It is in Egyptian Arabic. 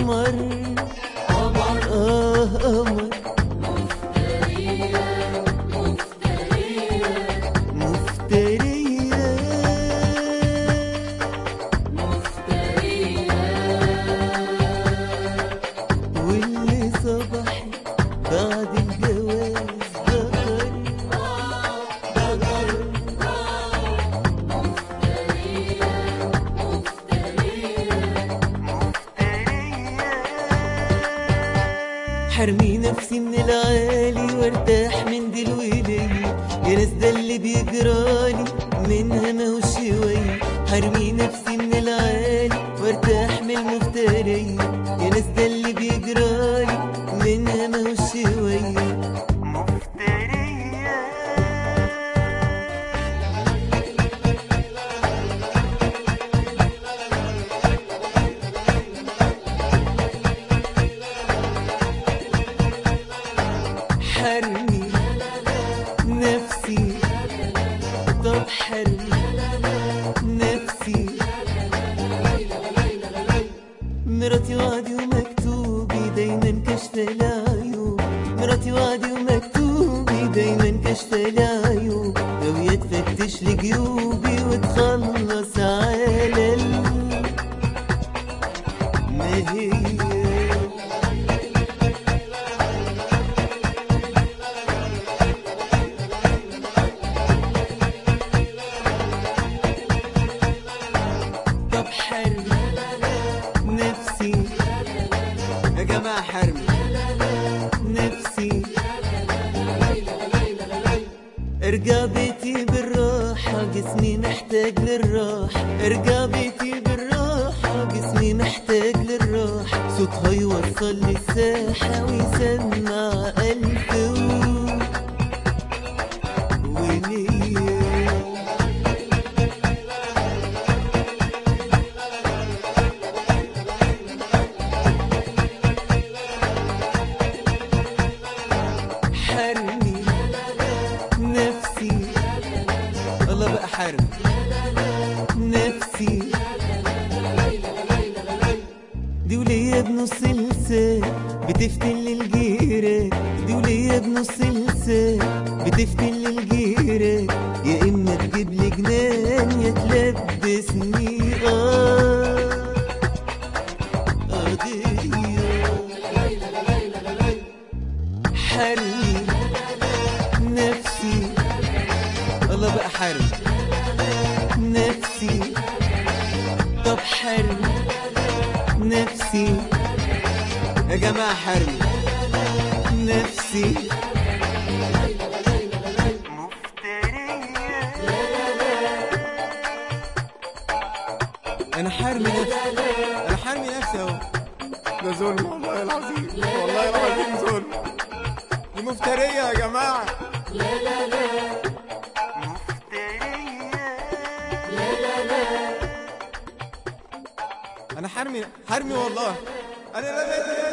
قمر آه قمر مفترية واللي صبحت بعد الجواز ذكر حرمي نفسي من العالي وارتاح من دي الولية يا ناس ده اللي بيجرالي منها ماهوش شوية حرمي نفسي من العالي وارتاح من المفترية يا ناس ده اللي بيجرالي منها ماهوش شوية مفترية حرمي نفسي طب حرمي نفسي مراتي وعدي ومكتوبي دايما كشف العيوب مراتي وعدي ومكتوبي دايما كشف العيوب غاوية تفتش لي جيوبي وتخلص على ال- ما هي طب حرمي نفسي يا جماعة حرمي نفسي ارجع بيتي بالراحة جسمي محتاج للراحة ارجع بيتي بالراحة جسمي محتاج للراحة صوتها يوصل للساحة ويسمع ألف و- ونية حرمي نفسي الله بقى حرمي نفسي دي وليا بنص لسان بتفتن للجيران دي وليا بنص لسان بتفتن للجيران يا اما تجيب لي جنان يا تلبسني اه قضيه حرمي نفسي الله بقى حرمي نفسي طب حرمي نفسي يا جماعة حرمي نفسي انا حرمي نفسي انا حرمي نفسي اهو ده ظلم والله العظيم والله العظيم ظلم دي مفترية يا جماعة انا حرمي حرمي والله انا لا